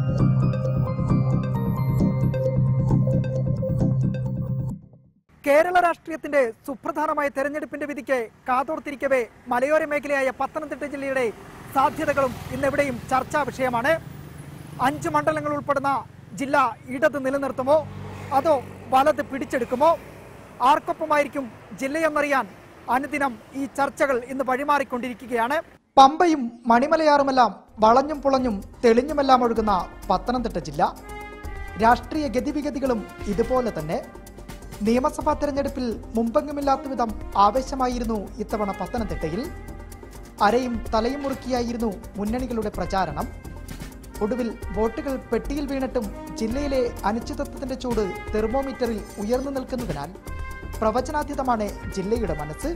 കേരള രാഷ്ട്രീയത്തിന്റെ സുപ്രധാനമായ തെരഞ്ഞെടുപ്പിന്റെ വിധിക്ക് കാതോർത്തിരിക്കവേ മലയോര മേഖലയായ പത്തനംതിട്ട ജില്ലയുടെ സാധ്യതകളും ഇന്നെവിടെയും ചർച്ചാ വിഷയമാണ് അഞ്ച് മണ്ഡലങ്ങൾ ഉൾപ്പെടുന്ന ജില്ല ഇടത് നിലനിർത്തുമോ അതോ വലത് പിടിച്ചെടുക്കുമോ ആർക്കൊപ്പമായിരിക്കും ജില്ലയെന്നറിയാൻ അനുദിനം ഈ ചർച്ചകൾ ഇന്ന് വഴിമാറിക്കൊണ്ടിരിക്കുകയാണ് പമ്പയും മണിമലയാറുമെല്ലാം വളഞ്ഞും പുളഞ്ഞും തെളിഞ്ഞുമെല്ലാം ഒഴുകുന്ന പത്തനംതിട്ട ജില്ല രാഷ്ട്രീയ ഗതിവിഗതികളും ഇതുപോലെ തന്നെ നിയമസഭാ തെരഞ്ഞെടുപ്പിൽ മുമ്പെങ്ങുമില്ലാത്ത വിധം ആവേശമായിരുന്നു ഇത്തവണ പത്തനംതിട്ടയിൽ അരയും തലയും മുറുക്കിയായിരുന്നു മുന്നണികളുടെ പ്രചാരണം ഒടുവിൽ വോട്ടുകൾ പെട്ടിയിൽ വീണിട്ടും ജില്ലയിലെ അനിശ്ചിതത്വത്തിന്റെ ചൂട് തെർമോമീറ്ററിൽ ഉയർന്നു നിൽക്കുന്നതിനാൽ പ്രവചനാതീതമാണ് ജില്ലയുടെ മനസ്സ്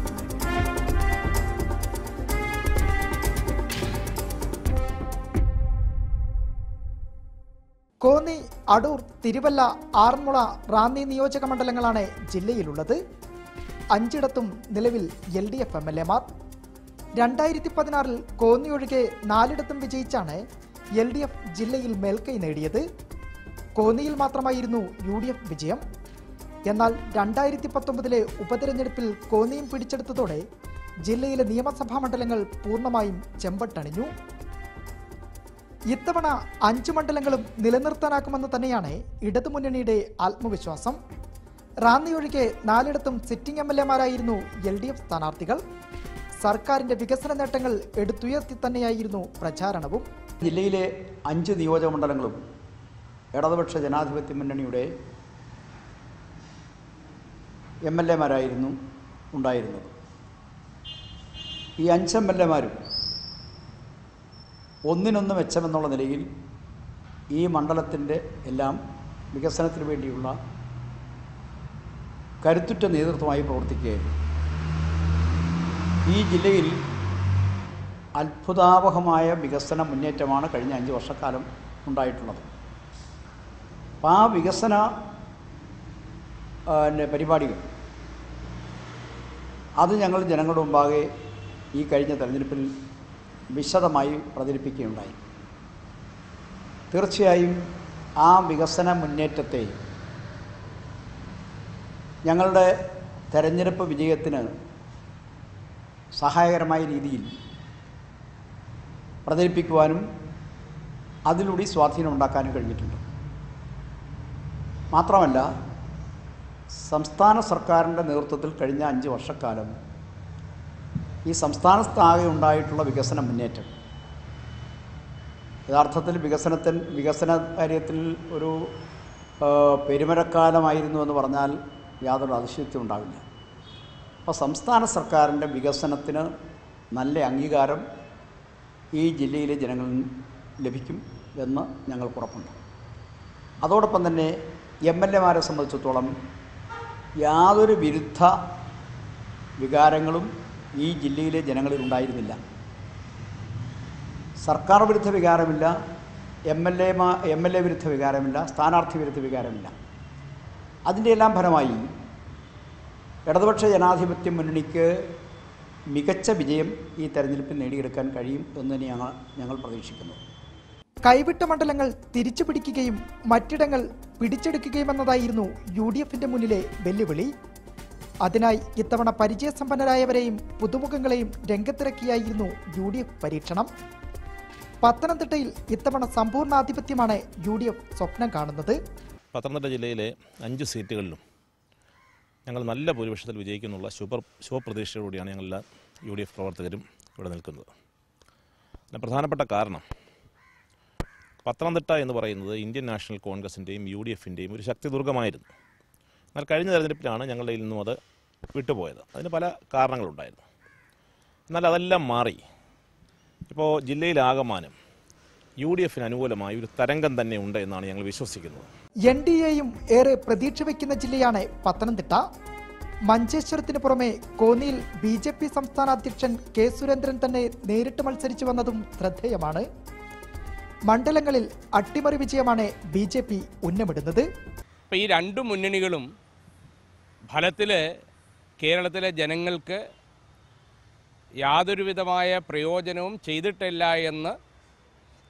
കോന്നി അടൂർ തിരുവല്ല ആറന്മുള റാന്നി നിയോജക മണ്ഡലങ്ങളാണ് ജില്ലയിലുള്ളത് അഞ്ചിടത്തും നിലവിൽ L D F M L എമാർ രണ്ടായിരത്തി പതിനാറിൽ കോന്നി ഒഴികെ നാലിടത്തും വിജയിച്ചാണ് എൽ ഡി എഫ് ജില്ലയിൽ മേൽക്കൈ നേടിയത് കോന്നിയിൽ മാത്രമായിരുന്നു യു ഡി എഫ് വിജയം എന്നാൽ രണ്ടായിരത്തി പത്തൊമ്പതിലെ ഉപതെരഞ്ഞെടുപ്പിൽ കോന്നിയും പിടിച്ചെടുത്തതോടെ ജില്ലയിലെ നിയമസഭാ മണ്ഡലങ്ങൾ പൂർണ്ണമായും ചെമ്പട്ടണിഞ്ഞു ഇത്തവണ അഞ്ച് മണ്ഡലങ്ങളും നിലനിർത്താനാക്കുമെന്ന് തന്നെയാണ് ഇടതുമുന്നണിയുടെ ആത്മവിശ്വാസം റാന്നി ഒഴികെ നാലിടത്തും സിറ്റിംഗ് എം എൽ എമാരായിരുന്നു എൽ ഡി എഫ് സ്ഥാനാർത്ഥികൾ സർക്കാരിന്റെ വികസന നേട്ടങ്ങൾ എടുത്തുയർത്തി തന്നെയായിരുന്നു പ്രചാരണവും ജില്ലയിലെ അഞ്ച് നിയോജക മണ്ഡലങ്ങളും ഇടതുപക്ഷ ജനാധിപത്യ മുന്നണിയുടെ എം എൽ എമാരായിരുന്നു ഉണ്ടായിരുന്നത് ഈ അഞ്ച് എം എൽ എമാരും ഒന്നിനൊന്ന് മെച്ചമെന്നുള്ള നിലയിൽ ഈ മണ്ഡലത്തിൻ്റെ എല്ലാം വികസനത്തിന് വേണ്ടിയുള്ള കരുത്തുറ്റ നേതൃത്വമായി പ്രവർത്തിക്കുകയായിരുന്നു ഈ ജില്ലയിൽ അത്ഭുതാവഹമായ വികസന മുന്നേറ്റമാണ് കഴിഞ്ഞ അഞ്ച് വർഷക്കാലം ഉണ്ടായിട്ടുള്ളത് അപ്പം ആ വികസന ആ, പിന്നെ പരിപാടികൾ അത് ഞങ്ങൾ ജനങ്ങളുടെ മുമ്പാകെ ഈ കഴിഞ്ഞ തെരഞ്ഞെടുപ്പിൽ വിശദമായി പ്രചരിപ്പിക്കുകയുണ്ടായി തീർച്ചയായും ആ വികസന മുന്നേറ്റത്തെ ഞങ്ങളുടെ തെരഞ്ഞെടുപ്പ് വിജയത്തിന് സഹായകരമായ രീതിയിൽ പ്രചരിപ്പിക്കുവാനും അതിലൂടെ സ്വാധീനം ഉണ്ടാക്കാനും കഴിഞ്ഞിട്ടുണ്ട് മാത്രമല്ല സംസ്ഥാന സർക്കാരിൻ്റെ നേതൃത്വത്തിൽ കഴിഞ്ഞ അഞ്ച് വർഷക്കാലം ഈ സംസ്ഥാനത്താകെ ഉണ്ടായിട്ടുള്ള വികസന മുന്നേറ്റം യഥാർത്ഥത്തിൽ വികസനത്തിൽ വികസന കാര്യത്തിൽ ഒരു ആ, പെരുമരക്കാലമായിരുന്നു എന്ന് പറഞ്ഞാൽ യാതൊരു അതിശയത്വം ഉണ്ടാവില്ല അപ്പോൾ സംസ്ഥാന സർക്കാരിൻ്റെ വികസനത്തിന് നല്ല അംഗീകാരം ഈ ജില്ലയിലെ ജനങ്ങളിൽ ലഭിക്കും എന്ന് ഞങ്ങൾക്ക് ഉറപ്പുണ്ട് അതോടൊപ്പം തന്നെ എം എൽ എമാരെ സംബന്ധിച്ചിടത്തോളം യാതൊരു വിരുദ്ധ വികാരങ്ങളും ഈ ജില്ലയിലെ ജനങ്ങളിൽ ഉണ്ടായിരുന്നില്ല സർക്കാർ വിരുദ്ധ വികാരമില്ല എം എൽ എമാ എം എൽ എ വിരുദ്ധ വികാരമില്ല സ്ഥാനാർത്ഥി വിരുദ്ധ വികാരമില്ല അതിൻ്റെ എല്ലാം ഫലമായി ഇടതുപക്ഷ ജനാധിപത്യ മുന്നണിക്ക് മികച്ച വിജയം ഈ തെരഞ്ഞെടുപ്പിൽ നേടിയെടുക്കാൻ കഴിയും എന്ന് തന്നെ ഞങ്ങൾ ഞങ്ങൾ പ്രതീക്ഷിക്കുന്നു കൈവിട്ട മണ്ഡലങ്ങൾ തിരിച്ചു പിടിക്കുകയും മറ്റിടങ്ങൾ പിടിച്ചെടുക്കുകയും എന്നതായിരുന്നു യു ഡി എഫിന്റെ മുന്നിലെ വെല്ലുവിളി അതിനായി ഇത്തവണ പരിചയസമ്പന്നരായവരെയും പുതുമുഖങ്ങളെയും രംഗത്തിറക്കിയായിരുന്നു യു ഡി എഫ് പരീക്ഷണം പത്തനംതിട്ടയിൽ ഇത്തവണ സമ്പൂർണ്ണാധിപത്യമാണ് യു ഡി എഫ് സ്വപ്നം കാണുന്നത് പത്തനംതിട്ട ജില്ലയിലെ അഞ്ച് സീറ്റുകളിലും ഞങ്ങൾ നല്ല ഭൂരിപക്ഷത്തിൽ വിജയിക്കുന്നുള്ള ശുഭ ശുഭപ്രതീക്ഷയോടുകൂടിയാണ് ഞങ്ങളെല്ലാ യു ഡി എഫ് പ്രവർത്തകരും ഇവിടെ നിൽക്കുന്നത് അതിന് പ്രധാനപ്പെട്ട കാരണം പത്തനംതിട്ട എന്ന് പറയുന്നത് ഇന്ത്യൻ നാഷണൽ കോൺഗ്രസിൻ്റെയും യു ഡി എഫിൻ്റെയും ഒരു ശക്തിദുർഗമായിരുന്നു എന്നാൽ കഴിഞ്ഞ തെരഞ്ഞെടുപ്പിലാണ് ഞങ്ങളുടെ കയ്യിൽ നിന്നും അത് വിട്ടുപോയത് അതിന് പല കാരണങ്ങളുണ്ടായിരുന്നു എന്നാൽ അതെല്ലാം മാറി ഇപ്പോൾ ജില്ലയിലാകമാനം യു ഡി എഫിന് അനുകൂലമായ ഒരു തരംഗം തന്നെ ഉണ്ട് എന്നാണ് ഞങ്ങൾ വിശ്വസിക്കുന്നത് എൻ ഡി എയും ഏറെ പ്രതീക്ഷ വയ്ക്കുന്ന ജില്ലയാണ് പത്തനംതിട്ട മഞ്ചേശ്വരത്തിന് പുറമെ കോന്നിയിൽ ബി ജെ പി സംസ്ഥാന അധ്യക്ഷൻ കെ സുരേന്ദ്രൻ തന്നെ നേരിട്ട് മത്സരിച്ചു വന്നതും ശ്രദ്ധേയമാണ് മണ്ഡലങ്ങളിൽ അട്ടിമറി വിജയമാണ് ബി ജെ പി ഉന്നമിടുന്നത് അപ്പോൾ ഈ രണ്ട് മുന്നണികളും ഫലത്തിൽ കേരളത്തിലെ ജനങ്ങൾക്ക് യാതൊരുവിധമായ പ്രയോജനവും ചെയ്തിട്ടില്ല എന്ന്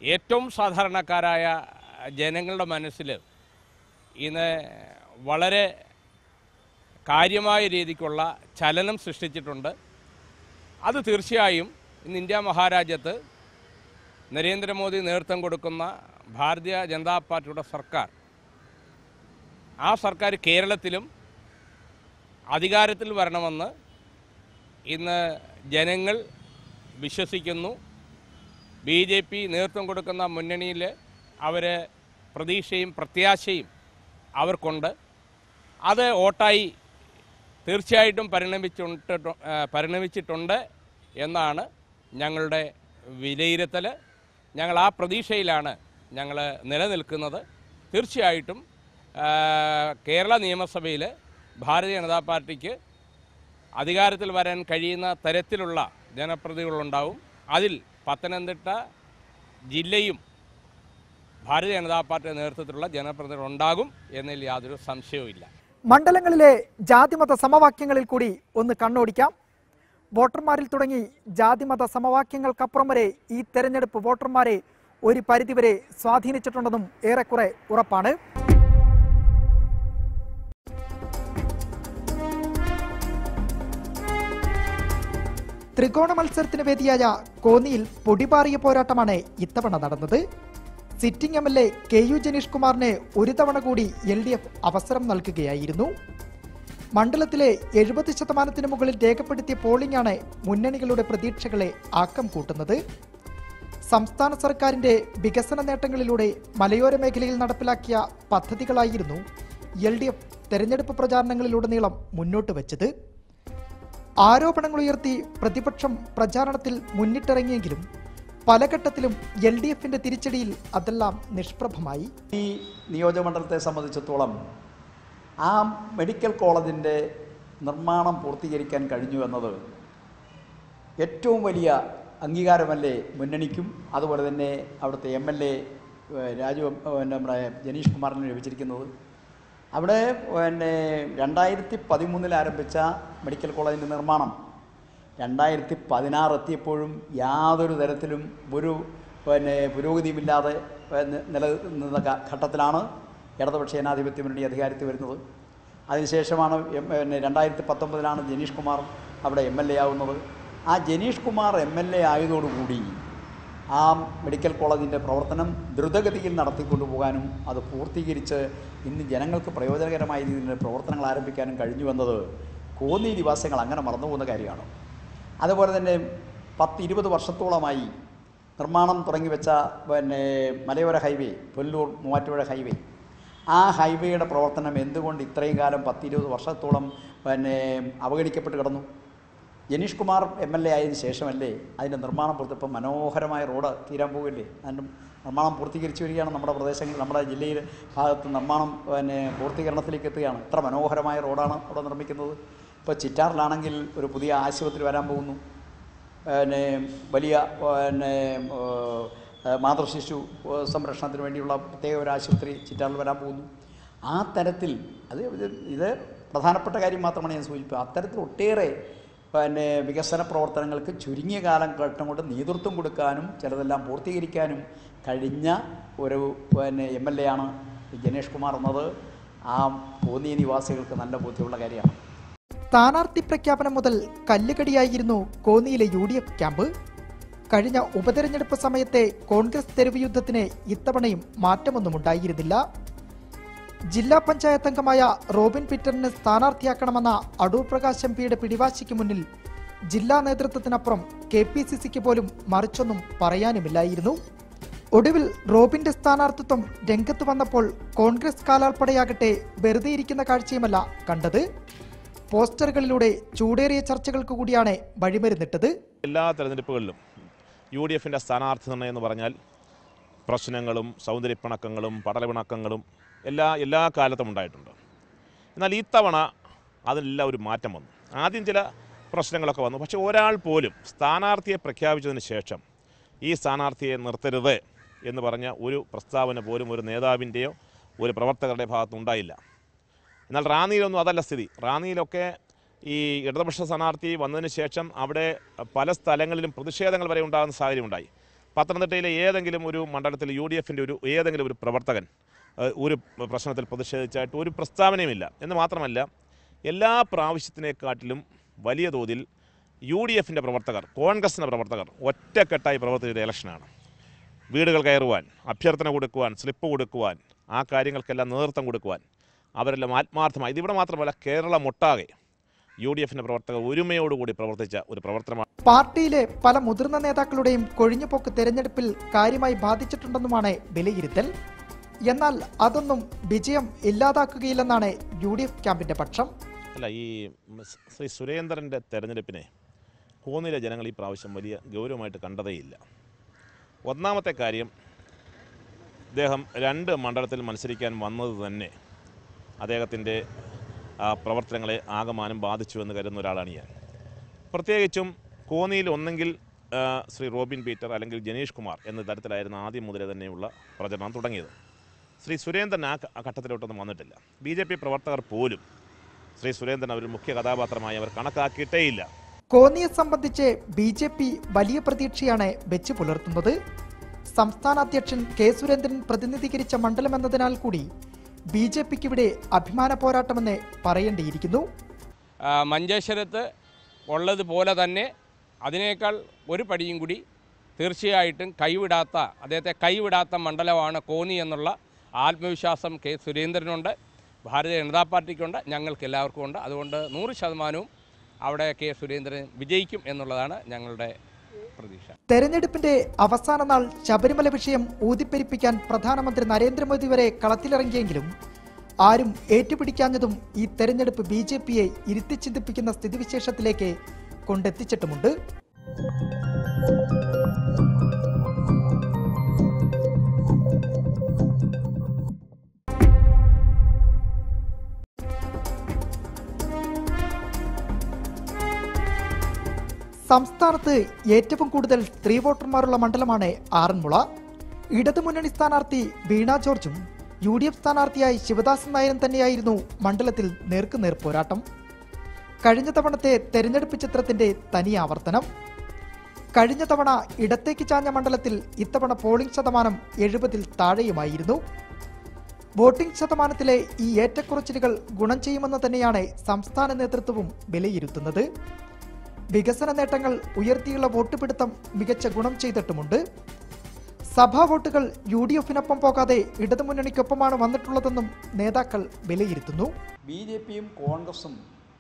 ഏറ്റവും സാധാരണക്കാരായ ജനങ്ങളുടെ മനസ്സിൽ ഇന്ന് വളരെ കാര്യമായ രീതിക്കുള്ള ചലനം സൃഷ്ടിച്ചിട്ടുണ്ട് അത് തീർച്ചയായും ഇന്ന് ഇന്ത്യ മഹാരാജ്യത്ത് നരേന്ദ്രമോദി നേതൃത്വം കൊടുക്കുന്ന ഭാരതീയ ജനതാ പാർട്ടിയുടെ സർക്കാർ ആ സർക്കാർ കേരളത്തിലും അധികാരത്തിൽ വരണമെന്ന് ഇന്ന് ജനങ്ങൾ വിശ്വസിക്കുന്നു ബി ജെ പി നേതൃത്വം കൊടുക്കുന്ന മുന്നണിയിൽ അവർ പ്രതീക്ഷയും പ്രത്യാശയും അവർക്കുണ്ട് അത് വോട്ടായി തീർച്ചയായിട്ടും പരിണമിച്ചിട്ട് പരിണമിച്ചിട്ടുണ്ട് എന്നാണ് ഞങ്ങളുടെ വിലയിരുത്തൽ ഞങ്ങൾ ആ പ്രതീക്ഷയിലാണ് ഞങ്ങൾ നിലനിൽക്കുന്നത് തീർച്ചയായിട്ടും ആ, കേരള നിയമസഭയിൽ ഭാരതീയ ജനതാ പാർട്ടിക്ക് അധികാരത്തിൽ വരാൻ കഴിയുന്ന തരത്തിലുള്ള ജനപ്രതിനിധികളുണ്ടാവും അതിൽ പത്തനംതിട്ട ജില്ലയും ഭാരതീയ ജനതാ പാർട്ടിയുടെ നേതൃത്വത്തിലുള്ള ജനപ്രതിനിധികൾ ഉണ്ടാകും എന്നതിൽ യാതൊരു സംശയവുമില്ല മണ്ഡലങ്ങളിലെ ജാതിമത സമവാക്യങ്ങളിൽ കൂടി ഒന്ന് കണ്ണോടിക്കാം വോട്ടർമാരിൽ തുടങ്ങി ജാതിമത സമവാക്യങ്ങൾക്കപ്പുറം വരെ ഈ തെരഞ്ഞെടുപ്പ് വോട്ടർമാരെ ഒരു പരിധിവരെ സ്വാധീനിച്ചിട്ടുണ്ടെന്നും ഏറെക്കുറെ ഉറപ്പാണ് ത്രികോണ മത്സരത്തിന് വേദിയായ കോന്നിയിൽ പൊടിപാറിയ പോരാട്ടമാണ് ഇത്തവണ നടന്നത് sitting M L A K U Jenish കുമാറിന് ഒരു തവണ കൂടി എൽ ഡി എഫ് അവസരം നൽകുകയായിരുന്നു മണ്ഡലത്തിലെ എഴുപത് ശതമാനത്തിന് മുകളിൽ രേഖപ്പെടുത്തിയ പോളിംഗ് ആണ് മുന്നണികളുടെ പ്രതീക്ഷകളെ ആക്കം കൂട്ടുന്നത് സംസ്ഥാന സർക്കാരിന്റെ വികസന നേട്ടങ്ങളിലൂടെ മലയോര മേഖലയിൽ നടപ്പിലാക്കിയ പദ്ധതികളായിരുന്നു എൽ ഡി എഫ് തെരഞ്ഞെടുപ്പ് പ്രചാരണങ്ങളിലുടനീളം മുന്നോട്ട് വച്ചത് ആരോപണങ്ങൾ ഉയർത്തി പ്രതിപക്ഷം പ്രചാരണത്തിൽ മുന്നിട്ടിറങ്ങിയെങ്കിലും പല ഘട്ടത്തിലും എൽ ഡി എഫിന്റെ തിരിച്ചടിയിൽ അതെല്ലാം നിഷ്പ്രഭമായി ഈ നിയോജകമണ്ഡലത്തെ സംബന്ധിച്ചിടത്തോളം ആ മെഡിക്കൽ കോളേജിൻ്റെ നിർമ്മാണം പൂർത്തീകരിക്കാൻ കഴിഞ്ഞു എന്നത് ഏറ്റവും വലിയ അംഗീകാരമല്ലേ മുന്നണിക്കും അതുപോലെ തന്നെ അവിടുത്തെ എം എൽ എ രാജു പിന്നെ നമ്മുടെ ജനീഷ് കുമാറിന് ലഭിച്ചിരിക്കുന്നത് അവിടെ പിന്നെ രണ്ടായിരത്തി പതിമൂന്നിൽ ആരംഭിച്ച മെഡിക്കൽ കോളേജിൻ്റെ നിർമ്മാണം രണ്ടായിരത്തി പതിനാറ് എത്തിയപ്പോഴും യാതൊരു തരത്തിലും ഒരു പിന്നെ പുരോഗതിയുമില്ലാതെ പിന്നെ നിലനിന്ന ഘ- ഘട്ടത്തിലാണ് ഇടതുപക്ഷ ജനാധിപത്യ മുന്നണി അധികാരത്തിൽ വരുന്നത് അതിനുശേഷമാണ് എം പിന്നെ രണ്ടായിരത്തി പത്തൊമ്പതിലാണ് ജനീഷ് കുമാർ അവിടെ എം എൽ എ ആവുന്നത് ആ Jenish Kumar M L A ആയതോടുകൂടി ആ മെഡിക്കൽ കോളേജിൻ്റെ പ്രവർത്തനം ദ്രുതഗതിയിൽ നടത്തിക്കൊണ്ടു പോകാനും അത് പൂർത്തീകരിച്ച് ഇന്ന് ജനങ്ങൾക്ക് പ്രയോജനകരമായ രീതിയിൽ പ്രവർത്തനങ്ങൾ ആരംഭിക്കാനും കഴിഞ്ഞു എന്നത് കോന്നി നിവാസികൾ അങ്ങനെ മറന്നുപോകുന്ന കാര്യമാണ് അതുപോലെ തന്നെ പത്ത് ഇരുപത് വർഷത്തോളമായി നിർമ്മാണം തുടങ്ങി വെച്ച പിന്നെ മലയോര ഹൈവേ പുല്ലൂർ മൂവാറ്റുപുഴ ഹൈവേ ആ ഹൈവേയുടെ പ്രവർത്തനം എന്തുകൊണ്ട് ഇത്രയും കാലം പത്തിരുപത് വർഷത്തോളം പിന്നെ അവഗണിക്കപ്പെട്ട് കിടന്നു Jenish Kumar M L A ആയതിനു ശേഷമല്ലേ അതിൻ്റെ നിർമ്മാണം പൂർത്തി ഇപ്പം മനോഹരമായ റോഡ് തീരാൻ പോവില്ലേ അതിൻ്റെ നിർമ്മാണം പൂർത്തീകരിച്ചു വരികയാണ് നമ്മുടെ പ്രദേശങ്ങളിൽ നമ്മുടെ ജില്ലയിൽ ഭാഗത്ത് നിർമ്മാണം പിന്നെ പൂർത്തീകരണത്തിലേക്ക് എത്തുകയാണ് ഇത്ര മനോഹരമായ റോഡാണ് അവിടെ നിർമ്മിക്കുന്നത് ഇപ്പോൾ ചിറ്റാറിലാണെങ്കിൽ ഒരു പുതിയ ആശുപത്രി വരാൻ പോകുന്നു പിന്നെ വലിയ പിന്നെ ഏഹ്, മാതൃശിശു ഏഹ്, സംരക്ഷണത്തിന് വേണ്ടിയുള്ള പ്രത്യേക ഒരു ആശുപത്രി ചിറ്റാറിൽ വരാൻ പോകുന്നു ആ തരത്തിൽ അത് ഇത് ഇത് പ്രധാനപ്പെട്ട കാര്യം മാത്രമാണ് ഞാൻ സൂചിപ്പിച്ചത് അത്തരത്തിൽ ഒട്ടേറെ പിന്നെ വികസന പ്രവർത്തനങ്ങൾക്ക് ചുരുങ്ങിയ കാലം ഘട്ടം കൊണ്ട് നേതൃത്വം കൊടുക്കാനും ചിലതെല്ലാം പൂർത്തീകരിക്കാനും കഴിഞ്ഞ ഒരു പിന്നെ എം എൽ എ ആണ് ജനേഷ് കുമാർ എന്നത് ആ കോന്നി നിവാസികൾക്ക് നല്ല ബോധ്യമുള്ള കാര്യമാണ് സ്ഥാനാർത്ഥി പ്രഖ്യാപനം മുതൽ കല്ലുകടിയായിരുന്നു കോന്നിയിലെ യു ഡി എഫ് ക്യാമ്പ് കഴിഞ്ഞ ഉപതെരഞ്ഞെടുപ്പ് സമയത്തെ കോൺഗ്രസ് തെരുവ് യുദ്ധത്തിന് ഇത്തവണയും മാറ്റമൊന്നും ഉണ്ടായിരുന്നില്ല ജില്ലാ പഞ്ചായത്ത് അംഗമായ റോബിൻ പീറ്ററിന് സ്ഥാനാർത്ഥിയാക്കണമെന്ന അടൂർ പ്രകാശ് എം പിയുടെ പിടിവാശിക്ക് മുന്നിൽ ജില്ലാ നേതൃത്വത്തിനപ്പുറം കെ പി സി സിക്ക് പോലും മറിച്ചൊന്നും പറയാനുമില്ലായിരുന്നു ഒടുവിൽ റോബിന്റെ സ്ഥാനാർത്ഥിത്വം രംഗത്ത് വന്നപ്പോൾ കോൺഗ്രസ് കാലാൾപ്പടയാകട്ടെ വെറുതെ ഇരിക്കുന്ന കാഴ്ചയുമല്ല കണ്ടത് പോസ്റ്ററുകളിലൂടെ ചൂടേറിയ ചർച്ചകൾക്ക് കൂടിയാണ് വഴിമരുന്നിട്ടത് എല്ലാ തെരഞ്ഞെടുപ്പുകളിലും യു ഡി എഫിൻ്റെ സ്ഥാനാർത്ഥി നിർണ്ണയം എന്ന് പറഞ്ഞാൽ പ്രശ്നങ്ങളും സൗന്ദര്യപ്പിണക്കങ്ങളും പടലപിണക്കങ്ങളും എല്ലാ എല്ലാ കാലത്തും ഉണ്ടായിട്ടുണ്ട് എന്നാൽ ഇത്തവണ അതിലെല്ലാം ഒരു മാറ്റം വന്നു ആദ്യം ചില പ്രശ്നങ്ങളൊക്കെ വന്നു പക്ഷേ ഒരാൾ പോലും സ്ഥാനാർത്ഥിയെ പ്രഖ്യാപിച്ചതിന് ശേഷം ഈ സ്ഥാനാർത്ഥിയെ നിർത്തരുത് എന്ന് പറഞ്ഞ ഒരു പ്രസ്താവന പോലും ഒരു നേതാവിൻ്റെയോ ഒരു പ്രവർത്തകരുടെ ഭാഗത്തുണ്ടായില്ല എന്നാൽ റാന്നിയിലൊന്നും അതല്ല സ്ഥിതി റാന്നിയിലൊക്കെ ഈ ഇടതുപക്ഷ സ്ഥാനാർത്ഥി വന്നതിന് ശേഷം അവിടെ പല സ്ഥലങ്ങളിലും പ്രതിഷേധങ്ങൾ വരെ ഉണ്ടാകുന്ന സാഹചര്യം ഉണ്ടായി പത്തനംതിട്ടയിലെ ഏതെങ്കിലും ഒരു മണ്ഡലത്തിൽ യു ഡി എഫിൻ്റെ ഒരു ഏതെങ്കിലും ഒരു പ്രവർത്തകൻ ഏഹ്, ഒരു പ്രശ്നത്തിൽ പ്രതിഷേധിച്ചായിട്ട് ഒരു പ്രസ്താവനയുമില്ല എന്ന് മാത്രമല്ല എല്ലാ പ്രാവശ്യത്തിനെക്കാട്ടിലും വലിയ തോതിൽ യു ഡി എഫിൻ്റെ പ്രവർത്തകർ കോൺഗ്രസിൻ്റെ പ്രവർത്തകർ ഒറ്റക്കെട്ടായി പ്രവർത്തിച്ച ഇലക്ഷനാണ് വീടുകൾ കയറുവാൻ അഭ്യർത്ഥന കൊടുക്കുവാൻ സ്ലിപ്പ് കൊടുക്കുവാൻ ആ കാര്യങ്ങൾക്കെല്ലാം നേതൃത്വം കൊടുക്കുവാൻ അവരെല്ലാം ആത്മാർത്ഥമായി ഇതിവിടെ മാത്രമല്ല കേരളമൊട്ടാകെ യു ഡി എഫിൻ്റെ പ്രവർത്തകർ ഒരുമയോടുകൂടി പ്രവർത്തിച്ച ഒരു പ്രവർത്തനമാണ് പാർട്ടിയിലെ പല മുതിർന്ന നേതാക്കളുടെയും കൊഴിഞ്ഞുപോക്ക് തെരഞ്ഞെടുപ്പിൽ കാര്യമായി ബാധിച്ചിട്ടുണ്ടെന്നുമാണ് വിലയിരുത്തൽ എന്നാൽ അതൊന്നും വിജയം ഇല്ലാതാക്കുകയില്ലെന്നാണ് യു ഡി എഫ് ക്യാമ്പിന്റെ പക്ഷം അല്ല ഈ സ് ശ്രീ സുരേന്ദ്രൻ്റെ തെരഞ്ഞെടുപ്പിനെ കോന്നിലെ ജനങ്ങൾ ഈ പ്രാവശ്യം വലിയ ഗൗരവമായിട്ട് കണ്ടതേയില്ല ഒന്നാമത്തെ കാര്യം അദ്ദേഹം രണ്ട് മണ്ഡലത്തിൽ മത്സരിക്കാൻ വന്നത് തന്നെ അദ്ദേഹത്തിൻ്റെ ആ, പ്രവർത്തനങ്ങളെ ആകമാനം ബാധിച്ചു എന്ന് കരുതുന്ന ഒരാളാണ് ഞാൻ പ്രത്യേകിച്ചും കോന്നിയിൽ ഒന്നെങ്കിൽ ആ, ശ്രീ റോബിൻ പീറ്റർ അല്ലെങ്കിൽ ജനീഷ് കുമാർ എന്ന തരത്തിലായിരുന്നു ആദ്യം മുതലേ തന്നെയുള്ള പ്രചരണം തുടങ്ങിയത് ശ്രീ സുരേന്ദ്രൻ ആ ഘ- ആ ഘട്ടത്തിലോട്ടൊന്നും വന്നിട്ടില്ല ബി ജെ പി പ്രവർത്തകർ പോലും ശ്രീ സുരേന്ദ്രൻ ഒരു മുഖ്യ കഥാപാത്രമായി അവർ കണക്കാക്കിയിട്ടേയില്ല കോന്നിയെ സംബന്ധിച്ച് ബി ജെ പി വലിയ പ്രതീക്ഷയാണ് വെച്ച് പുലർത്തുന്നത് സംസ്ഥാന അധ്യക്ഷൻ കെ സുരേന്ദ്രൻ പ്രതിനിധീകരിച്ച മണ്ഡലം എന്നതിനാൽ കൂടി ബി ജെ പിക്ക് ഇവിടെ അഭിമാന പോരാട്ടമെന്ന് പറയേണ്ടിയിരിക്കുന്നു ആ, മഞ്ചേശ്വരത്ത് ഉള്ളതുപോലെ തന്നെ അതിനേക്കാൾ ഒരു പടിയും കൂടി തീർച്ചയായിട്ടും കൈവിടാത്ത അദ്ദേഹത്തെ കൈവിടാത്ത മണ്ഡലമാണ് കോന്നി എന്നുള്ള ആത്മവിശ്വാസം കെ സുരേന്ദ്രനുണ്ട് ഭാരതീയ ജനതാ പാർട്ടിക്കുണ്ട് ഞങ്ങൾക്ക് എല്ലാവർക്കും ഉണ്ട് അതുകൊണ്ട് നൂറ് ശതമാനവും അവിടെ കെ സുരേന്ദ്രൻ വിജയിക്കും എന്നുള്ളതാണ് ഞങ്ങളുടെ പ്രതീക്ഷ തെരഞ്ഞെടുപ്പിന്റെ അവസാന നാൾ ശബരിമല വിഷയം ഊതിപ്പെരിപ്പിക്കാൻ പ്രധാനമന്ത്രി നരേന്ദ്രമോദി വരെ കളത്തിലിറങ്ങിയെങ്കിലും ആരും ഏറ്റുപിടിക്കാഞ്ഞതും ഈ തെരഞ്ഞെടുപ്പ് ബി ജെ പിയെ ഇരുത്തിച്ചിന്തിപ്പിക്കുന്ന സ്ഥിതിവിശേഷത്തിലേക്ക് കൊണ്ടെത്തിച്ചിട്ടുമുണ്ട് സംസ്ഥാനത്ത് ഏറ്റവും കൂടുതൽ സ്ത്രീ വോട്ടർമാരുള്ള മണ്ഡലമാണ് ആറന്മുള ഇടതുമുന്നണി സ്ഥാനാർത്ഥി വീണ ജോർജും യു ഡി എഫ് സ്ഥാനാർത്ഥിയായി ശിവദാസൻ നായരും തന്നെയായിരുന്നു മണ്ഡലത്തിൽ നേർക്കുനേർ പോരാട്ടം കഴിഞ്ഞ തവണത്തെ തെരഞ്ഞെടുപ്പ് ചിത്രത്തിന്റെ തനി ആവർത്തനം കഴിഞ്ഞ തവണ ഇടത്തേക്ക് ചാഞ്ഞ മണ്ഡലത്തിൽ ഇത്തവണ പോളിംഗ് ശതമാനം എഴുപതിൽ താഴെയുമായിരുന്നു വോട്ടിംഗ് ശതമാനത്തിലെ ഈ ഏറ്റക്കുറച്ചിലുകൾ ഗുണം ചെയ്യുമെന്ന് തന്നെയാണ് സംസ്ഥാന നേതൃത്വവും വിലയിരുത്തുന്നത് വികസന നേട്ടങ്ങൾ ഉയർത്തിയുള്ള വോട്ട് പിടുത്തം മികച്ച ഗുണം ചെയ്തിട്ടുമുണ്ട് സഭാ വോട്ടുകൾ യു ഡി എഫിനൊപ്പം പോകാതെ ഇടതുമുന്നണിക്കൊപ്പമാണ് വന്നിട്ടുള്ളതെന്നും നേതാക്കൾ വിലയിരുത്തുന്നു ബി ജെ പിയും കോൺഗ്രസും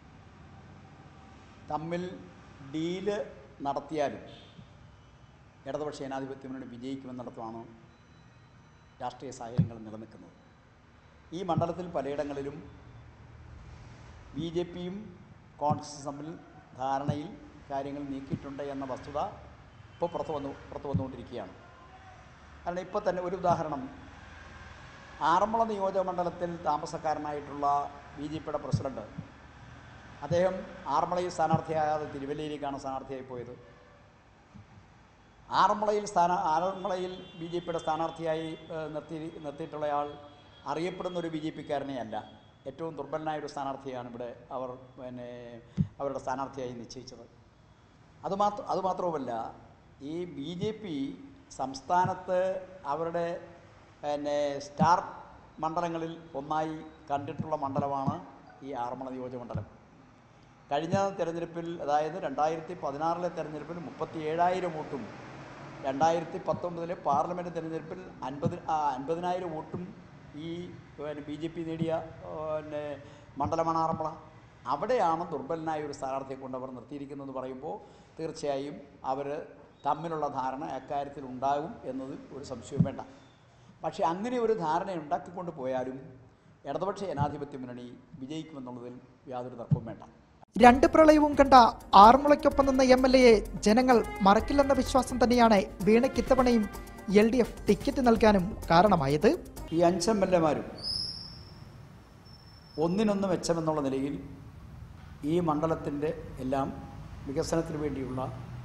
തമ്മിൽ ഡീല് നടത്തിയാലും ഇടതുപക്ഷ ജനാധിപത്യ മുന്നണി വിജയിക്കുമെന്നിടത്താണ് രാഷ്ട്രീയ സാഹചര്യങ്ങൾ നിലനിൽക്കുന്നത് ഈ മണ്ഡലത്തിൽ പലയിടങ്ങളിലും ബി ജെ പിയും കോൺഗ്രസും തമ്മിൽ ധാരണയിൽ കാര്യങ്ങൾ നീക്കിയിട്ടുണ്ട് എന്ന വസ്തുത ഇപ്പോൾ പുറത്തു വന്നു പുറത്തു വന്നുകൊണ്ടിരിക്കുകയാണ് കാരണം ഇപ്പോൾ തന്നെ ഒരു ഉദാഹരണം ആറന്മുള നിയോജക മണ്ഡലത്തിൽ താമസക്കാരനായിട്ടുള്ള ബി ജെ പിയുടെ പ്രസിഡന്റ് അദ്ദേഹം ആറന്മുളയിൽ സ്ഥാനാർത്ഥിയാകാതെ തിരുവല്ലയിലേക്കാണ് സ്ഥാനാർത്ഥിയായി പോയത് ആറന്മുളയിൽ സ്ഥാന ആറന്മുളയിൽ ബി ജെ പിയുടെ സ്ഥാനാർത്ഥിയായി ഏഹ്, നിർത്തി നിർത്തിയിട്ടുള്ളയാൾ അറിയപ്പെടുന്ന ഒരു ബി ജെ പിക്കാരനെ അല്ല ഏറ്റവും ദുർബലനായ ഒരു സ്ഥാനാർത്ഥിയാണ് ഇവിടെ അവർ പിന്നെ അവരുടെ സ്ഥാനാർത്ഥിയായി നിശ്ചയിച്ചത് അതുമാത്ര അതുമാത്രവുമല്ല ഈ ബി ജെ പി സംസ്ഥാനത്ത് അവരുടെ പിന്നെ സ്റ്റാർ മണ്ഡലങ്ങളിൽ ഒന്നായി കണ്ടിട്ടുള്ള മണ്ഡലമാണ് ഈ ആറന്മുള നിയോജക മണ്ഡലം കഴിഞ്ഞ തെരഞ്ഞെടുപ്പിൽ അതായത് രണ്ടായിരത്തി പതിനാറിലെ തെരഞ്ഞെടുപ്പിൽ മുപ്പത്തി ഏഴായിരം വോട്ടും രണ്ടായിരത്തി പത്തൊമ്പതിലെ പാർലമെൻറ്റ് തെരഞ്ഞെടുപ്പിൽ അൻപത് ആ, അൻപതിനായിരം വോട്ടും ഈ പിന്നെ ബി ജെ പി നേടിയ പിന്നെ മണ്ഡലമാണ് ആറന്മുള അവിടെയാണ് ദുർബലനായ ഒരു സ്ഥാനാർത്ഥിയെ കൊണ്ട് അവർ നിർത്തിയിരിക്കുന്നതെന്ന് പറയുമ്പോൾ തീർച്ചയായും അവർ തമ്മിലുള്ള ധാരണ അക്കാര്യത്തിൽ ഉണ്ടാകും എന്നതിൽ ഒരു സംശയവും വേണ്ട പക്ഷേ അങ്ങനെ ഒരു ധാരണ ഉണ്ടാക്കിക്കൊണ്ട് പോയാലും ഇടതുപക്ഷ ജനാധിപത്യ മുന്നണി വിജയിക്കുമെന്നുള്ളതിൽ യാതൊരു തർക്കവും വേണ്ട രണ്ട് പ്രളയവും കണ്ട ആറന്മുളയ്ക്കൊപ്പം നിന്ന എം എൽ എയെ ജനങ്ങൾ മറക്കില്ലെന്ന വിശ്വാസം തന്നെയാണ് വീണയ്ക്ക് ഇത്തവണയും എൽ ഡി എഫ് ടിക്കറ്റ് നൽകാനും കാരണമായത് ഈ അഞ്ച് എം എൽ എമാരും ഒന്നിനൊന്ന് മെച്ചമെന്നുള്ള നിലയിൽ ഈ മണ്ഡലത്തിൻ്റെ എല്ലാം വികസനത്തിന് വേണ്ടിയുള്ള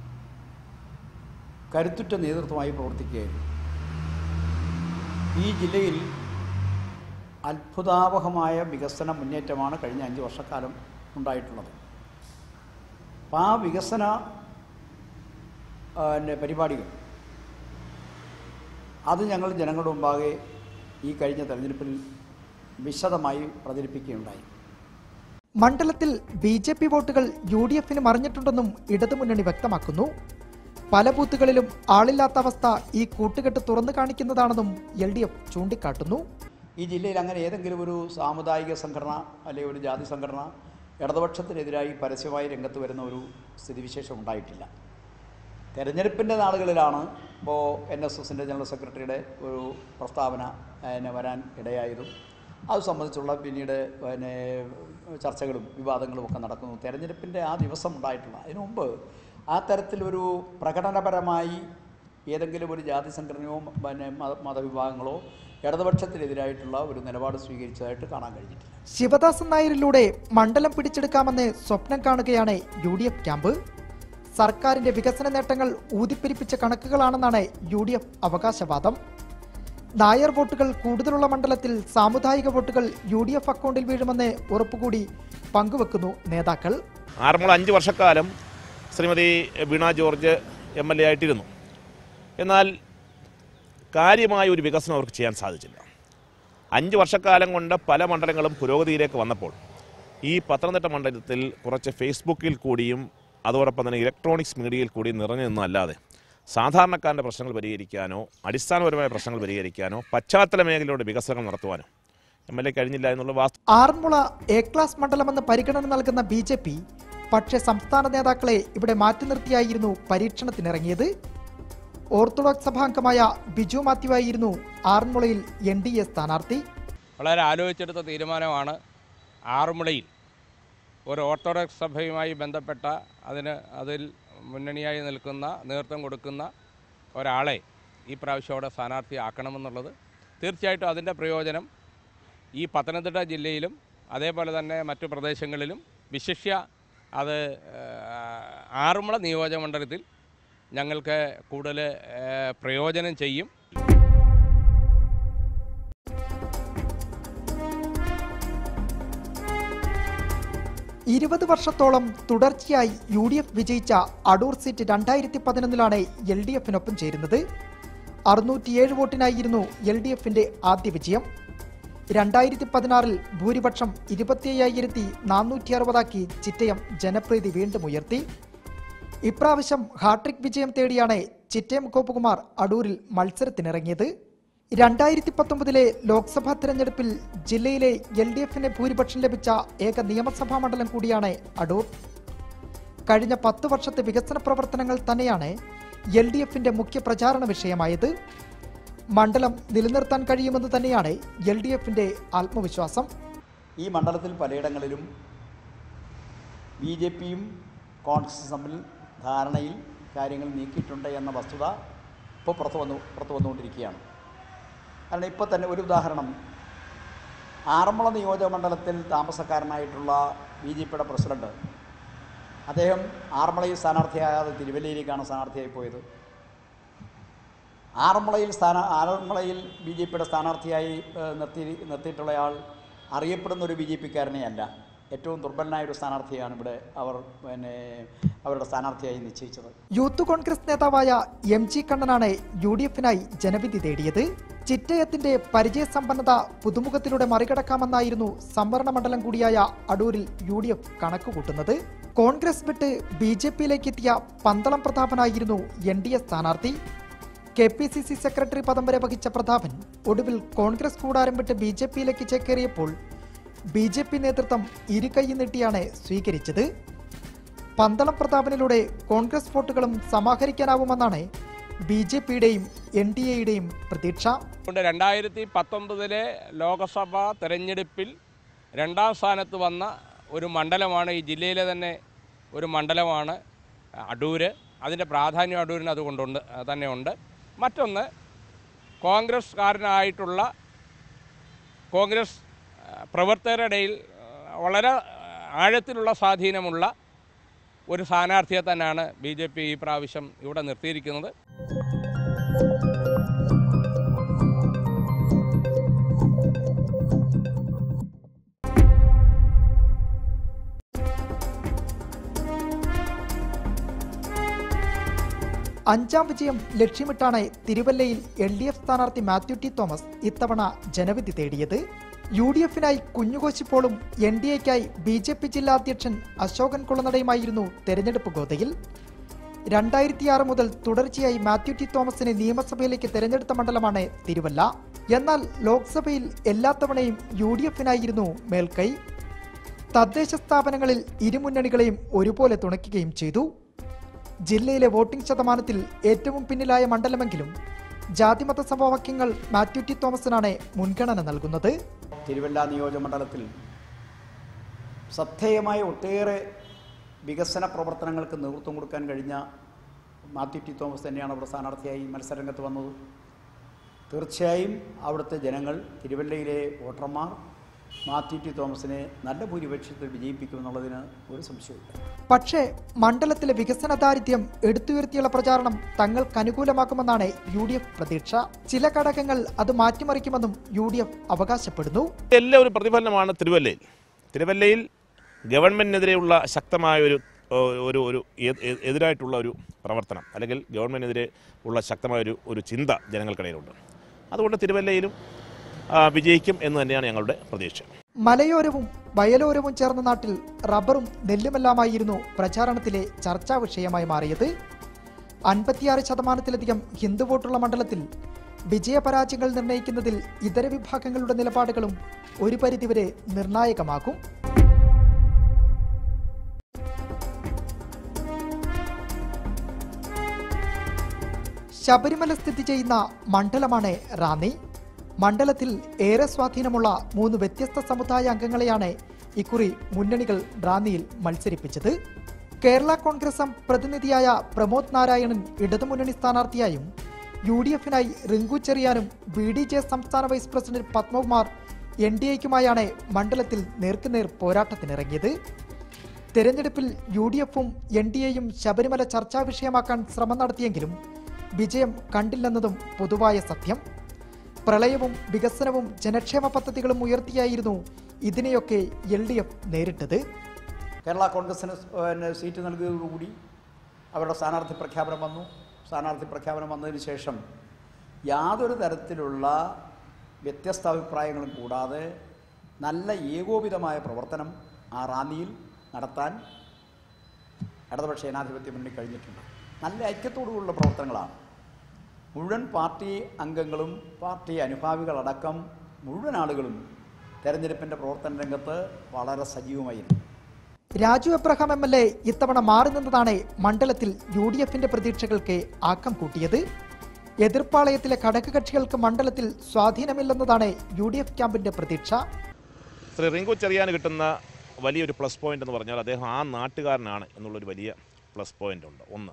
കരുത്തുറ്റ നേതൃത്വമായി പ്രവർത്തിക്കുകയായിരുന്നു ഈ ജില്ലയിൽ അത്ഭുതാവഹമായ വികസന മുന്നേറ്റമാണ് കഴിഞ്ഞ അഞ്ച് വർഷക്കാലം ഉണ്ടായിട്ടുള്ളത് അപ്പോൾ ആ വികസന ആ, പിന്നെ പരിപാടികൾ അത് ഞങ്ങൾ ജനങ്ങളുടെ മുമ്പാകെ ഈ കഴിഞ്ഞ തെരഞ്ഞെടുപ്പിൽ വിശദമായി പ്രചരിപ്പിക്കുകയുണ്ടായി മണ്ഡലത്തിൽ ബി ജെ പി വോട്ടുകൾ യു ഡി എഫിന് മറിഞ്ഞിട്ടുണ്ടെന്നും ഇടതുമുന്നണി വ്യക്തമാക്കുന്നു പല ബൂത്തുകളിലും ആളില്ലാത്ത അവസ്ഥ ഈ കൂട്ടുകെട്ട് തുറന്നു കാണിക്കുന്നതാണെന്നും എൽ ഡി എഫ് ചൂണ്ടിക്കാട്ടുന്നു ഈ ജില്ലയിൽ അങ്ങനെ ഏതെങ്കിലും ഒരു സാമുദായിക സംഘടന അല്ലെങ്കിൽ ഒരു ജാതി സംഘടന ഇടതുപക്ഷത്തിനെതിരായി പരസ്യമായി രംഗത്ത് വരുന്ന ഒരു സ്ഥിതിവിശേഷം ഉണ്ടായിട്ടില്ല തെരഞ്ഞെടുപ്പിൻ്റെ നാളുകളിലാണ് ഇപ്പോൾ എൻ എസ് എസിൻ്റെ ജനറൽ സെക്രട്ടറിയുടെ ഒരു പ്രസ്താവന പിന്നെ വരാൻ ഇടയായതും അത് സംബന്ധിച്ചുള്ള പിന്നീട് പിന്നെ ചർച്ചകളും വിവാദങ്ങളും ഒക്കെ നടക്കുന്നു തെരഞ്ഞെടുപ്പിൻ്റെ ആ ദിവസം ഉണ്ടായിട്ടുള്ള അതിനു മുമ്പ് ആ തരത്തിലൊരു പ്രകടനപരമായി ഏതെങ്കിലും ഒരു ജാതി സംഘടനയോ പിന്നെ മത മതവിഭാഗങ്ങളോ ഇടതുപക്ഷത്തിനെതിരായിട്ടുള്ള ഒരു നിലപാട് സ്വീകരിച്ചതായിട്ട് കാണാൻ കഴിഞ്ഞിട്ടില്ല ശിവദാസൻ നായരിലൂടെ മണ്ഡലം പിടിച്ചെടുക്കാമെന്ന് സ്വപ്നം കാണുകയാണ് യു ഡി എഫ് ക്യാമ്പ് സർക്കാരിന്റെ വികസന നേട്ടങ്ങൾ ഊതിപ്പെരിപ്പിച്ച കണക്കുകളാണെന്നാണ് യു ഡി എഫ് അവകാശവാദം നായർ വോട്ടുകൾ കൂടുതലുള്ള മണ്ഡലത്തിൽ സാമുദായിക വോട്ടുകൾ യു ഡി എഫ് അക്കൗണ്ടിൽ വീഴുമെന്ന് ഉറപ്പുകൂടി പങ്കുവെക്കുന്നു നേതാക്കൾ ആറന്മുള അഞ്ച് വർഷക്കാലം Shrimati Veena George M L A ആയിട്ടിരുന്നു എന്നാൽ കാര്യമായ ഒരു വികസനം അവർക്ക് ചെയ്യാൻ സാധിച്ചില്ല അഞ്ച് വർഷക്കാലം കൊണ്ട് പല മണ്ഡലങ്ങളും പുരോഗതിയിലേക്ക് വന്നപ്പോൾ ഈ പത്തനംതിട്ട മണ്ഡലത്തിൽ കുറച്ച് ഫേസ്ബുക്കിൽ കൂടിയും അതോടൊപ്പം തന്നെ ഇലക്ട്രോണിക്സ് മീഡിയയിൽ കൂടിയും നിറഞ്ഞു നിന്നല്ലാതെ സാധാരണക്കാരൻ്റെ പ്രശ്നങ്ങൾ പരിഹരിക്കാനോ അടിസ്ഥാനപരമായ പ്രശ്നങ്ങൾ പരിഹരിക്കാനോ പശ്ചാത്തല മേഖലയുടെ വികസനം നടത്തുവാനോ എം എൽ എ കഴിഞ്ഞില്ല എന്നുള്ള വാസ്തു ആറന്മുള എ ക്ലാസ് മണ്ഡലമെന്ന് പരിഗണന നൽകുന്ന ബി ജെ പി പക്ഷേ സംസ്ഥാന നേതാക്കളെ ഇവിടെ മാറ്റി നിർത്തിയായിരുന്നു പരീക്ഷണത്തിനിറങ്ങിയത് ഓർത്തഡോക്സ് സഭാംഗമായ ബിജു മാത്യു ആയിരുന്നു ആറന്മുളയിൽ എൻ ഡി എ സ്ഥാനാർത്ഥി വളരെ ആലോചിച്ചെടുത്ത തീരുമാനമാണ് ആറുമുളയിൽ ഒരു ഓർത്തഡോക്സ് സഭയുമായി ബന്ധപ്പെട്ട അതിന് അതിൽ മുന്നണിയായി നിൽക്കുന്ന നേതൃത്വം കൊടുക്കുന്ന ഒരാളെ ഈ പ്രാവശ്യം അവിടെ സ്ഥാനാർത്ഥിയാക്കണമെന്നുള്ളത് തീർച്ചയായിട്ടും അതിൻ്റെ പ്രയോജനം ഈ പത്തനംതിട്ട ജില്ലയിലും അതേപോലെ തന്നെ മറ്റു പ്രദേശങ്ങളിലും വിശിഷ്യ അത് ഏഹ്, ആറന്മുള നിയോജകമണ്ഡലത്തിൽ ഞങ്ങൾക്ക് കൂടുതൽ ഏഹ്, പ്രയോജനം ചെയ്യും ഇരുപത് വർഷത്തോളം തുടർച്ചയായി യു ഡി എഫ് വിജയിച്ച അടൂർ സീറ്റ് രണ്ടായിരത്തി പതിനൊന്നിലാണ് എൽ ഡി എഫിനൊപ്പം ചേരുന്നത് അറുന്നൂറ്റിയേഴ് വോട്ടിനായിരുന്നു എൽ ഡി എഫിന്റെ ആദ്യ വിജയം രണ്ടായിരത്തി പതിനാറിൽ ഭൂരിപക്ഷം ഇരുപത്തിയ്യായിരത്തി നാനൂറ്റി അറുപതാക്കി ചിറ്റയം ജനപ്രീതി വീണ്ടും ഉയർത്തി ഇപ്രാവശ്യം ഹാട്രിക് വിജയം തേടിയാണ് ചിറ്റയം ഗോപകുമാർ അടൂരിൽ മത്സരത്തിനിറങ്ങിയത് രണ്ടായിരത്തി പത്തൊമ്പതിലെ ലോക്സഭാ തെരഞ്ഞെടുപ്പിൽ ജില്ലയിലെ എൽ ഡി എഫിന് ഭൂരിപക്ഷം ലഭിച്ച ഏക നിയമസഭാ മണ്ഡലം കൂടിയാണ് അടൂർ കഴിഞ്ഞ പത്ത് വർഷത്തെ വികസന പ്രവർത്തനങ്ങൾ തന്നെയാണ് എൽ ഡി എഫിന്റെ മുഖ്യ പ്രചാരണ വിഷയമായത് മണ്ഡലം നിലനിർത്താൻ കഴിയുമെന്ന് തന്നെയാണ് എൽ ഡി എഫിന്റെ ആത്മവിശ്വാസം ഈ മണ്ഡലത്തിൽ പലയിടങ്ങളിലും ബി ജെ പിയും കോൺഗ്രസും തമ്മിൽ ധാരണയിൽ കാര്യങ്ങൾ നീക്കിയിട്ടുണ്ട് എന്ന വസ്തുത ഇപ്പോൾ പുറത്തു വന്നു പുറത്തു വന്നുകൊണ്ടിരിക്കുകയാണ് കാരണം ഇപ്പോൾ തന്നെ ഒരു ഉദാഹരണം ആറന്മുള നിയോജക മണ്ഡലത്തിൽ താമസക്കാരനായിട്ടുള്ള ബി ജെ പിയുടെ പ്രസിഡന്റ് അദ്ദേഹം ആറന്മുളയിൽ സ്ഥാനാർത്ഥിയാകാതെ തിരുവല്ലയിലേക്കാണ് സ്ഥാനാർത്ഥിയായി പോയത് ആറന്മുളയിൽ സ്ഥാന ആറന്മുളയിൽ ബി ജെ പിയുടെ സ്ഥാനാർത്ഥിയായി ഏഹ്, നിർത്തി നിർത്തിയിട്ടുള്ളയാൾ അറിയപ്പെടുന്ന ഒരു ബി ജെ പിക്കാരനെ അല്ല ഏറ്റവും ദുർബലനായ ഒരു സ്ഥാനാർത്ഥിയാണ് ഇവിടെ അവർ പിന്നെ അവരുടെ സ്ഥാനാർത്ഥിയായി നിശ്ചയിച്ചത് യൂത്ത് കോൺഗ്രസ് നേതാവായ എം ജി കണ്ണനാണ് യു ഡി എഫിനായി ജനവിധി തേടിയത് ചിറ്റയത്തിന്റെ പരിചയസമ്പന്നത പുതുമുഖത്തിലൂടെ മറികടക്കാമെന്നായിരുന്നു സംവരണ മണ്ഡലം കൂടിയായ അടൂരിൽ യു ഡി എഫ് കണക്കുകൂട്ടുന്നത് കോൺഗ്രസ് വിട്ട് ബി ജെ പിയിലേക്ക് എത്തിയ പന്തളം പ്രതാപനായിരുന്നു എൻ ഡി എ സ്ഥാനാർത്ഥി K P C C secretary പദം വരെ വഹിച്ച പ്രതാപൻ ഒടുവിൽ കോൺഗ്രസ് കൂടാരം വിട്ട് ബി ജെ പിയിലേക്ക് ചേക്കേറിയപ്പോൾ ബി ജെ പി നേതൃത്വം ഇരുകൈ നീട്ടിയാണ് സ്വീകരിച്ചത് പന്തളം പ്രതാപനിലൂടെ കോൺഗ്രസ് വോട്ടുകളും സമാഹരിക്കാനാവുമെന്നാണ് ബി ജെ പിയുടെയും എൻ ഡി എയുടെയും പ്രതീക്ഷ അതുകൊണ്ട് രണ്ടായിരത്തി പത്തൊമ്പതിലെ ലോക്സഭാ തെരഞ്ഞെടുപ്പിൽ രണ്ടാം സ്ഥാനത്ത് വന്ന ഒരു മണ്ഡലമാണ് ഈ ജില്ലയിലെ തന്നെ ഒരു മണ്ഡലമാണ് അടൂര് അതിൻ്റെ പ്രാധാന്യം അടൂരിന് അതുകൊണ്ടുണ്ട് തന്നെ ഉണ്ട് മറ്റൊന്ന് കോൺഗ്രസ്കാരനായിട്ടുള്ള കോൺഗ്രസ് ആ, പ്രവർത്തകരുടെ ഇടയിൽ ആ, വളരെ ആഴത്തിലുള്ള സ്വാധീനമുള്ള ഒരു സ്ഥാനാർത്ഥിയെ തന്നെയാണ് ബി ജെ പി ഈ പ്രാവശ്യം ഇവിടെ നിർത്തിയിരിക്കുന്നത് അഞ്ചാം വിജയം ലക്ഷ്യമിട്ടാണ് തിരുവല്ലയിൽ എൽ ഡി എഫ് സ്ഥാനാർത്ഥി മാത്യു ടി തോമസ് ഇത്തവണ ജനവിധി തേടിയത് യു ഡി എഫിനായി കുഞ്ഞുകോശിപ്പോളും എൻ ഡി എക്കായി ബി ജെ പി ജില്ലാ അധ്യക്ഷൻ അശോകൻ കുളനടയുമായിരുന്നു തെരഞ്ഞെടുപ്പ് ഗോതയിൽ രണ്ടായിരത്തിയാറ് മുതൽ തുടർച്ചയായി മാത്യു ടി തോമസിനെ നിയമസഭയിലേക്ക് തെരഞ്ഞെടുത്ത മണ്ഡലമാണ് തിരുവല്ല എന്നാൽ ലോക്സഭയിൽ എല്ലാ തവണയും യു ഡി എഫിനായിരുന്നു മേൽക്കൈ തദ്ദേശ സ്ഥാപനങ്ങളിൽ ഇരുമുന്നണികളെയും ഒരുപോലെ തുണയ്ക്കുകയും ചെയ്തു ജില്ലയിലെ വോട്ടിംഗ് ശതമാനത്തിൽ ഏറ്റവും പിന്നിലായ മണ്ഡലമെങ്കിലും ജാതിമത സമവാക്യങ്ങൾ മാത്യു ടി തോമസിനാണ് മുൻഗണന നൽകുന്നത് തിരുവല്ല നിയോജകമണ്ഡലത്തിൽ ശ്രദ്ധേയമായ ഒട്ടേറെ വികസന പ്രവർത്തനങ്ങൾക്ക് നേതൃത്വം കൊടുക്കാൻ കഴിഞ്ഞ മാത്യു ടി തോമസ് തന്നെയാണ് അവിടെ സ്ഥാനാർത്ഥിയായി മത്സരരംഗത്ത് വന്നത് തീർച്ചയായും അവിടുത്തെ ജനങ്ങൾ തിരുവല്ലയിലെ വോട്ടർമാർ മാത്യു ടി തോമസിനെ നല്ല ഭൂരിപക്ഷത്തിൽ വിജയിപ്പിക്കുമെന്നുള്ളതിന് ഒരു സംശയമില്ല പക്ഷേ മണ്ഡലത്തിലെ വികസന ദാരിദ്ര്യം എടുത്തുയർത്തിയുള്ള പ്രചാരണം തങ്ങൾക്ക് അനുകൂലമാക്കുമെന്നാണ് യു ഡി എഫ് പ്രതീക്ഷ ചില ഘടകങ്ങൾ അത് മാറ്റിമറിക്കുമെന്നും യു ഡി എഫ് അവകാശപ്പെടുന്നു എല്ലാം ഒരു പ്രതിഫലനമാണ് തിരുവല്ലയിൽ തിരുവല്ലയിൽ ഗവൺമെൻറ്റിനെതിരെയുള്ള ശക്തമായ ഒരു ഒരു ഒരു എ- എ- എതിരായിട്ടുള്ള ഒരു പ്രവർത്തനം അല്ലെങ്കിൽ ഗവൺമെൻറ്റിനെതിരെ ഉള്ള ശക്തമായ ഒരു ഒരു ചിന്ത ജനങ്ങൾക്കിടയിലുണ്ട് അതുകൊണ്ട് തിരുവല്ലയിലും ആ, വിജയിക്കും എന്ന് തന്നെയാണ് ഞങ്ങളുടെ പ്രതീക്ഷ മലയോരവും വയലോരവും ചേർന്ന നാട്ടിൽ റബ്ബറും നെല്ലുമെല്ലാമായിരുന്നു പ്രചാരണത്തിലെ ചർച്ചാ വിഷയമായി മാറിയത് അൻപത്തിയാറ് ശതമാനത്തിലധികം ഹിന്ദു വോട്ടുള്ള മണ്ഡലത്തിൽ വിജയപരാജയങ്ങൾ നിർണ്ണയിക്കുന്നതിൽ ഇതര വിഭാഗങ്ങളുടെ നിലപാടുകളും ഒരു പരിധിവരെ നിർണായകമാകും ശബരിമല സ്ഥിതി ചെയ്യുന്ന മണ്ഡലമാണ് റാന്നി മണ്ഡലത്തിൽ ഏറെ സ്വാധീനമുള്ള മൂന്ന് വ്യത്യസ്ത സമുദായ അംഗങ്ങളെയാണ് ഇക്കുറി മുന്നണികൾ റാന്നിയിൽ മത്സരിപ്പിച്ചത് കേരള കോൺഗ്രസ് എം പ്രതിനിധിയായ പ്രമോദ് നാരായണൻ ഇടതുമുന്നണി സ്ഥാനാർത്ഥിയായും യു ഡി എഫിനായി റിങ്കു ചെറിയാനും ബി ഡി ജെ സംസ്ഥാന vice president Padmakumar N D എക്കുമായാണ് മണ്ഡലത്തിൽ നേർക്കുനേർ പോരാട്ടത്തിനിറങ്ങിയത് തെരഞ്ഞെടുപ്പിൽ യു ഡി എഫും എൻ ഡി എയും ശബരിമല ചർച്ചാ വിഷയമാക്കാൻ ശ്രമം നടത്തിയെങ്കിലും വിജയം കണ്ടില്ലെന്നതും പൊതുവായ സത്യം പ്രളയവും വികസനവും ജനക്ഷേമ പദ്ധതികളും ഉയർത്തിയായിരുന്നു ഇതിനെയൊക്കെ എൽ ഡി എഫ് നേരിട്ടത് കേരള കോൺഗ്രസിന് സ് പിന്നെ സീറ്റ് നൽകിയതോടുകൂടി അവരുടെ സ്ഥാനാർത്ഥി പ്രഖ്യാപനം വന്നു സ്ഥാനാർത്ഥി പ്രഖ്യാപനം വന്നതിന് ശേഷം യാതൊരു തരത്തിലുള്ള വ്യത്യസ്ത അഭിപ്രായങ്ങളും കൂടാതെ നല്ല ഏകോപിതമായ പ്രവർത്തനം ആ റാന്നിയിൽ നടത്താൻ ഇടതുപക്ഷ ജനാധിപത്യ മുന്നിൽ കഴിഞ്ഞിട്ടുണ്ട് നല്ല ഐക്യത്തോടുകൂടിയുള്ള പ്രവർത്തനങ്ങളാണ് മുഴുവൻ പാർട്ടി അംഗങ്ങളും പാർട്ടി അനുഭാവികളടക്കം മുഴുവൻ ആളുകളും തെരഞ്ഞെടുപ്പിൻ്റെ പ്രവർത്തന രംഗത്ത് വളരെ സജീവമായിരുന്നു Raju Abraham M L A ഇത്തവണ മാറി നിന്നതാണ് മണ്ഡലത്തിൽ യു ഡി എഫിന്റെ പ്രതീക്ഷകൾക്ക് ആക്കം കൂട്ടിയത് എതിർപ്പാളയത്തിലെ ഘടകകക്ഷികൾക്ക് മണ്ഡലത്തിൽ സ്വാധീനമില്ലെന്നതാണ് യു ഡി എഫ് ക്യാമ്പിന്റെ പ്രതീക്ഷ ശ്രീ റിങ്കു ചെറിയാന് കിട്ടുന്ന വലിയൊരു പ്ലസ് പോയിന്റ് എന്ന് പറഞ്ഞാൽ അദ്ദേഹം ആ നാട്ടുകാരനാണ് എന്നുള്ളൊരു വലിയ പ്ലസ് പോയിന്റ് ഉണ്ട് ഒന്ന്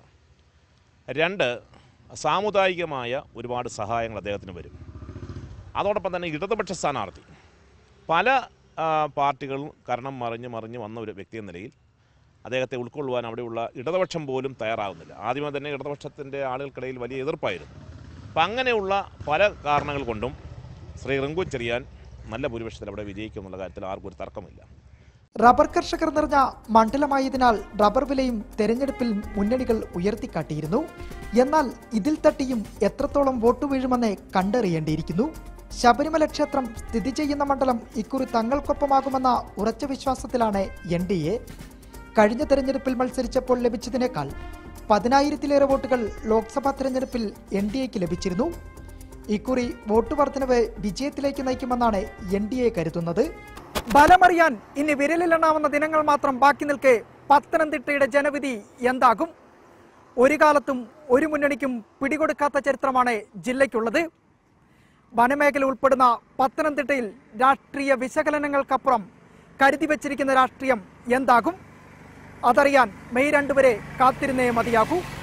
രണ്ട് സാമുദായികമായ ഒരുപാട് സഹായങ്ങൾ അദ്ദേഹത്തിന് വരും അതോടൊപ്പം തന്നെ ഇടതുപക്ഷ സ്ഥാനാർത്ഥി പല ആ, പാർട്ടികളും കരണം മറിഞ്ഞ് മറിഞ്ഞ് വന്ന ഒരു വ്യക്തി എന്ന നിലയിൽ അദ്ദേഹത്തെ ഉൾക്കൊള്ളുവാൻ അവിടെയുള്ള ഇടതുപക്ഷം പോലും തയ്യാറാകുന്നില്ല ആദ്യമേ തന്നെ ഇടതുപക്ഷത്തിൻ്റെ ആളുകൾക്കിടയിൽ വലിയ എതിർപ്പായിരുന്നു അപ്പം അങ്ങനെയുള്ള പല കാരണങ്ങൾ കൊണ്ടും ശ്രീ റിങ്കു ചെറിയാൻ നല്ല ഭൂരിപക്ഷത്തിൽ അവിടെ വിജയിക്കും എന്നുള്ള കാര്യത്തിൽ ആർക്കും ഒരു തർക്കമില്ല റബ്ബർ കർഷകർ നിറഞ്ഞ മണ്ഡലമായതിനാൽ റബ്ബർ വിലയും തെരഞ്ഞെടുപ്പിൽ മുന്നണികൾ ഉയർത്തിക്കാട്ടിയിരുന്നു എന്നാൽ ഇതിൽ തട്ടിയും എത്രത്തോളം വോട്ട് വീഴുമെന്ന് കണ്ടറിയേണ്ടിയിരിക്കുന്നു ശബരിമല ക്ഷേത്രം സ്ഥിതി ചെയ്യുന്ന മണ്ഡലം ഇക്കുറി തങ്ങൾക്കൊപ്പമാകുമെന്ന ഉറച്ച വിശ്വാസത്തിലാണ് എൻ ഡി എ കഴിഞ്ഞ തെരഞ്ഞെടുപ്പിൽ മത്സരിച്ചപ്പോൾ ലഭിച്ചതിനേക്കാൾ പതിനായിരത്തിലേറെ വോട്ടുകൾ ലോക്സഭാ തെരഞ്ഞെടുപ്പിൽ എൻ ഡി എക്ക് ലഭിച്ചിരുന്നു ഇക്കുറി വോട്ട് വർധനവ് വിജയത്തിലേക്ക് നയിക്കുമെന്നാണ് എൻ ഡി എ കരുതുന്നത് ബലമറിയാൻ ഇനി വിരലിലെണ്ണാവുന്ന ദിനങ്ങൾ മാത്രം ബാക്കി നിൽക്കെ പത്തനംതിട്ടയുടെ ജനവിധി എന്താകും ഒരു കാലത്തും ഒരു മുന്നണിക്കും പിടികൊടുക്കാത്ത ചരിത്രമാണ് ജില്ലയ്ക്കുള്ളത് വനമേഖല ഉൾപ്പെടുന്ന പത്തനംതിട്ടയിൽ രാഷ്ട്രീയ വിശകലനങ്ങൾക്കപ്പുറം കരുതി വച്ചിരിക്കുന്ന രാഷ്ട്രീയം എന്താകും അതറിയാൻ മെയ് രണ്ട് വരെ കാത്തിരുന്നേ മതിയാകൂ